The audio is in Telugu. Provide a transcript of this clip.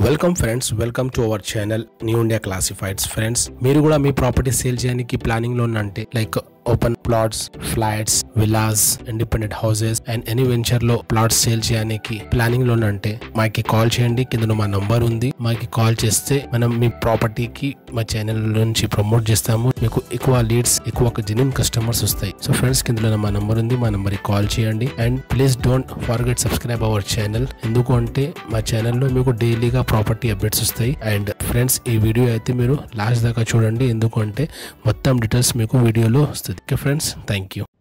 welcome friends welcome to our channel new India classifieds friends మీరు కూడా మీ ప్రాపర్టీ సేల్ చేయడానికి ప్లానింగ్ లో ఉన్నంటే like open plots flats villas independent houses and any venture లో ప్లాట్స్ సేల్ చేయడానికి ప్లానింగ్ లో ఉన్నంటే మాకి కాల్ చేయండి కింద మా నంబర్ ఉంది మాకి కాల్ చేస్తే మనం మీ ప్రాపర్టీకి మా ఛానల్ నుంచి ప్రమోట్ చేస్తాము మీకు ఎక్కువ లీడ్స్ ఎక్కువ జెన్యున్ కస్టమర్స్ వస్తాయి సో ఫ్రెండ్స్ కింద మా నంబర్ ఉంది మా నంబర్ కి కాల్ చేయండి and please don't forget subscribe our channel ఎందుకు అంటే మా ఛానల్లో మీకు డైలీగా ప్రాపర్టీ అప్డేట్స్ వస్తాయి అండ్ ఫ్రెండ్స్ ఈ వీడియో అయితే మీరు లాస్ట్ దాకా చూడండి ఎందుకంటే మొత్తం డీటెయిల్స్ మీకు వీడియోలో వస్తుంది ఓకే ఫ్రెండ్స్ థ్యాంక్ యూ